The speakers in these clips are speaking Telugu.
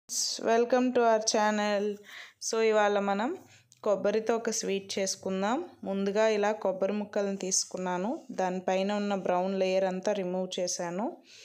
welcome to our channel so ఇవాళ మనం కొబ్బరితో ఒక స్వీట్ చేసుకుందాం ముందుగా ఇలా కొబ్బరి ముక్కలను తీసుకున్నాను దానిపైన ఉన్న బ్రౌన్ లేయర్ అంతా రిమూవ్ చేశాను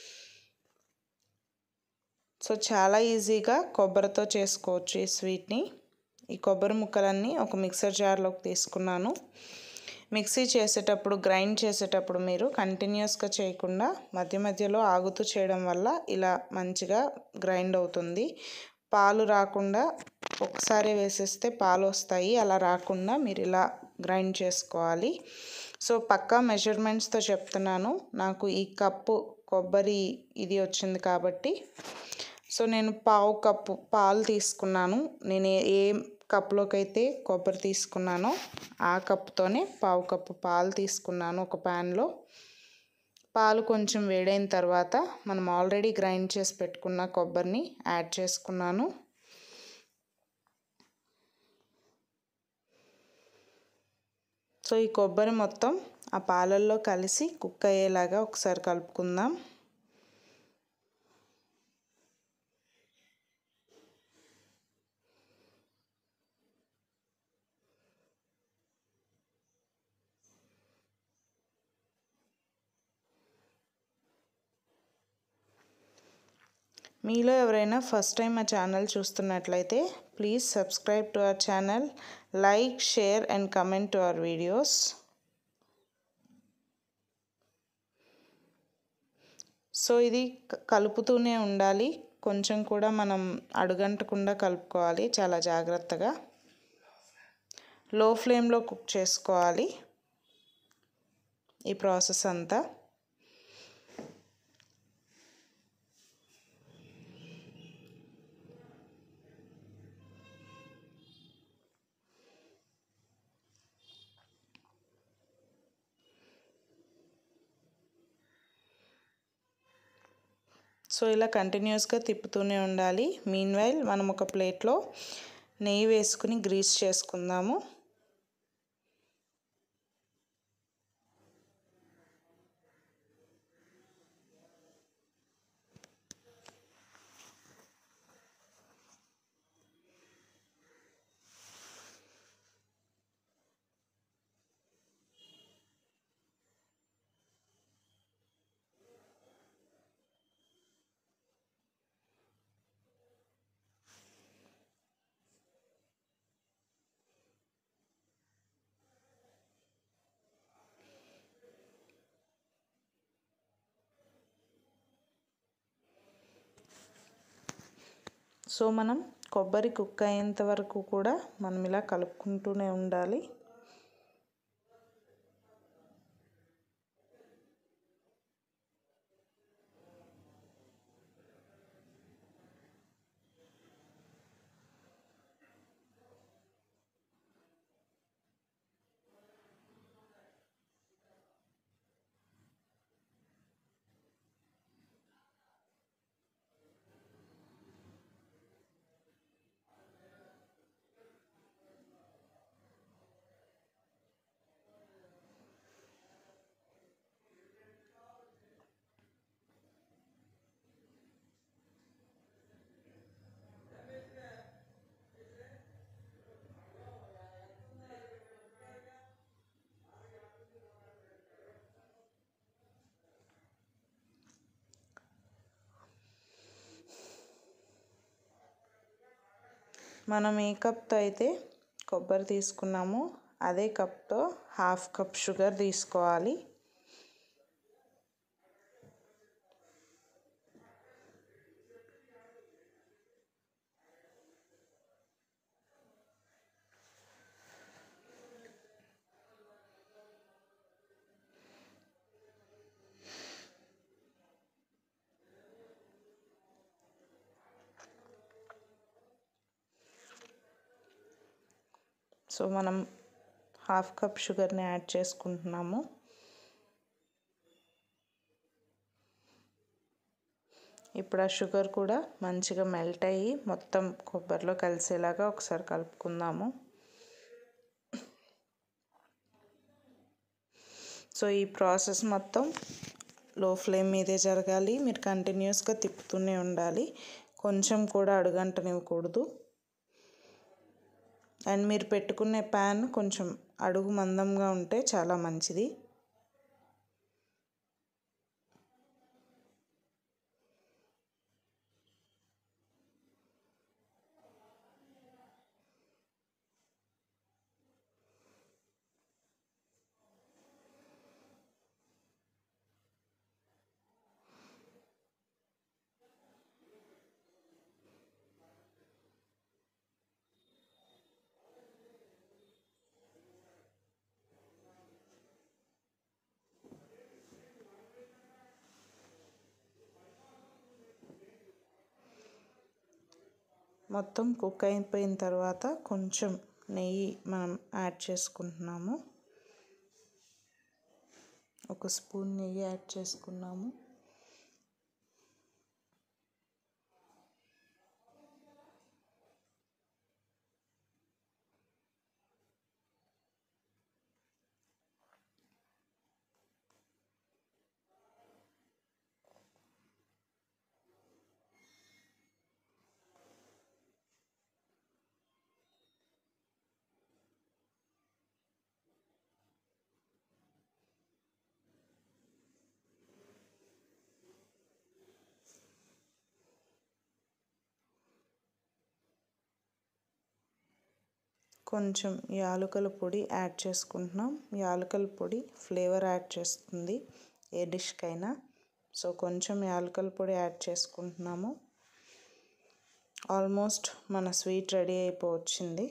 సో చాలా ఈజీగా కొబ్బరితో చేసుకోవచ్చు ఈ స్వీట్ని ఈ కొబ్బరి ముక్కలన్నీ ఒక మిక్సర్ జార్లోకి తీసుకున్నాను మిక్సీ చేసేటప్పుడు గ్రైండ్ చేసేటప్పుడు మీరు కంటిన్యూస్గా చేయకుండా మధ్య మధ్యలో ఆగుతూ చేయడం వల్ల ఇలా మంచిగా గ్రైండ్ అవుతుంది పాలు రాకుండా ఒకసారి వేసేస్తే పాలు వస్తాయి అలా రాకుండా మీరు ఇలా గ్రైండ్ చేసుకోవాలి సో పక్కా మెజర్మెంట్స్తో చెప్తున్నాను నాకు ఈ కప్పు కొబ్బరి ఇది వచ్చింది కాబట్టి సో నేను పావు కప్పు పాలు తీసుకున్నాను నేను ఏ కప్లోకి అయితే కొబ్బరి తీసుకున్నానో ఆ కప్పుతోనే పావు కప్పు పాలు తీసుకున్నాను ఒక ప్యాన్లో పాలు కొంచెం వేడైన తర్వాత మనం ఆల్రెడీ గ్రైండ్ చేసి పెట్టుకున్న కొబ్బరిని యాడ్ చేసుకున్నాను సో ఈ కొబ్బరి మొత్తం ఆ పాలల్లో కలిసి కుక్ అయ్యేలాగా ఒకసారి కలుపుకుందాం మీలో ఎవరైనా ఫస్ట్ టైం మా ఛానల్ చూస్తున్నట్లయితే please subscribe to our channel like share and comment to our videos so ఇది కలుపుతూనే ఉండాలి కొంచెం కూడా మనం అడుగంటకుండా కలుపుకోవాలి చాలా జాగ్రత్తగా లో ఫ్లేమ్లో కుక్ చేసుకోవాలి ఈ ప్రాసెస్ అంతా సో ఇలా కంటిన్యూస్గా తిప్పుతూనే ఉండాలి మీన్ వైల్ మనం ఒక ప్లేట్లో నెయ్యి వేసుకుని గ్రీస్ చేసుకుందాము సో మనం కొబ్బరి కుక్ అయ్యేంత వరకు కూడా మనం ఇలా కలుపుకుంటూనే ఉండాలి మనం ఏ కప్తో అయితే కొబ్బరి తీసుకున్నామో అదే కప్తో హాఫ్ కప్ షుగర్ తీసుకోవాలి సో మనం హాఫ్ కప్ షుగర్ని యాడ్ చేసుకుంటున్నాము ఇప్పుడు ఆ షుగర్ కూడా మంచిగా మెల్ట్ అయ్యి మొత్తం కొబ్బరిలో కలిసేలాగా ఒకసారి కలుపుకుందాము సో ఈ ప్రాసెస్ మొత్తం లో ఫ్లేమ్ మీదే జరగాలి మీరు కంటిన్యూస్గా తిప్పుతూనే ఉండాలి కొంచెం కూడా అడుగంటనివ్వకూడదు అండ్ మీరు పెట్టుకునే ప్యాన్ కొంచెం అడుగు మందంగా ఉంటే చాలా మంచిది మొత్తం కుక్ అయిపోయిన తర్వాత కొంచెం నెయ్యి మనం యాడ్ చేసుకుంటున్నాము ఒక స్పూన్ నెయ్యి యాడ్ చేసుకున్నాము కొంచెం యాలకుల పొడి యాడ్ చేసుకుంటున్నాం యాలకుల పొడి ఫ్లేవర్ యాడ్ చేస్తుంది ఏ డిష్కైనా సో కొంచెం యాలకుల పొడి యాడ్ చేసుకుంటున్నాము ఆల్మోస్ట్ మన స్వీట్ రెడీ అయిపోవచ్చింది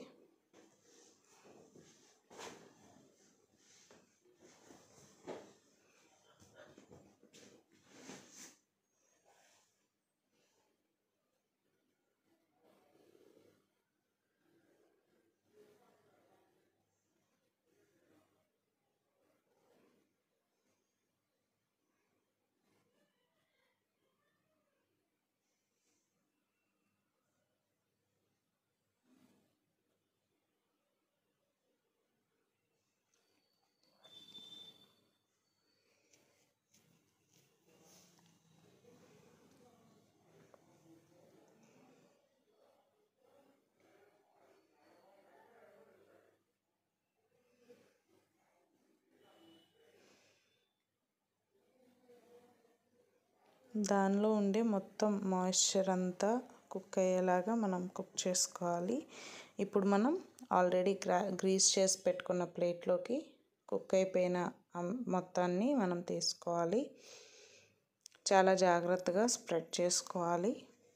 దానిలో ఉండే మొత్తం మాయిశ్చర్ అంతా కుక్ అయ్యేలాగా మనం కుక్ చేసుకోవాలి ఇప్పుడు మనం ఆల్రెడీ గ్రా గ్రీస్ చేసి పెట్టుకున్న ప్లేట్లోకి కుక్ అయిపోయిన మొత్తాన్ని మనం తీసుకోవాలి చాలా జాగ్రత్తగా స్ప్రెడ్ చేసుకోవాలి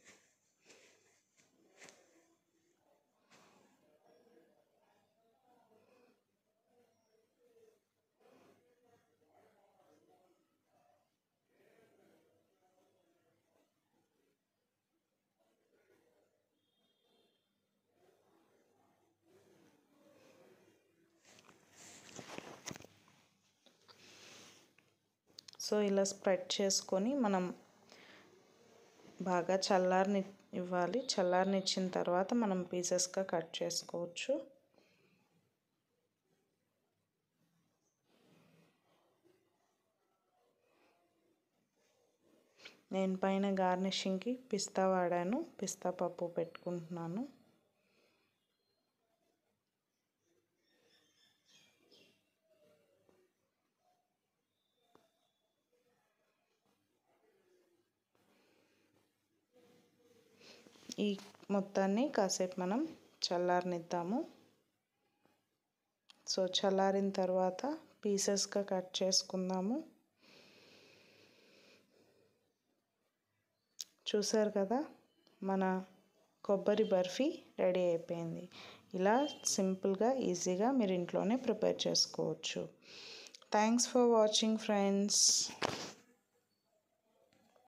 సో ఇలా స్ప్రెడ్ చేసుకొని మనం బాగా చల్లారని ఇవ్వాలి చల్లారనిచ్చిన తర్వాత మనం పీసెస్గా కట్ చేసుకోవచ్చు నేను పైన గార్నిషింగ్కి పిస్తా వాడాను పిస్తా పప్పు పెట్టుకుంటున్నాను ఈ మొత్తాన్ని కాసేపు మనం చల్లారనిద్దాము సో చల్లారిన తర్వాత పీసెస్గా కట్ చేసుకుందాము చూసారు కదా మన కొబ్బరి బర్ఫీ రెడీ అయిపోయింది ఇలా సింపుల్గా ఈజీగా మీరు ఇంట్లోనే ప్రిపేర్ చేసుకోవచ్చు థ్యాంక్స్ ఫర్ వాచింగ్ ఫ్రెండ్స్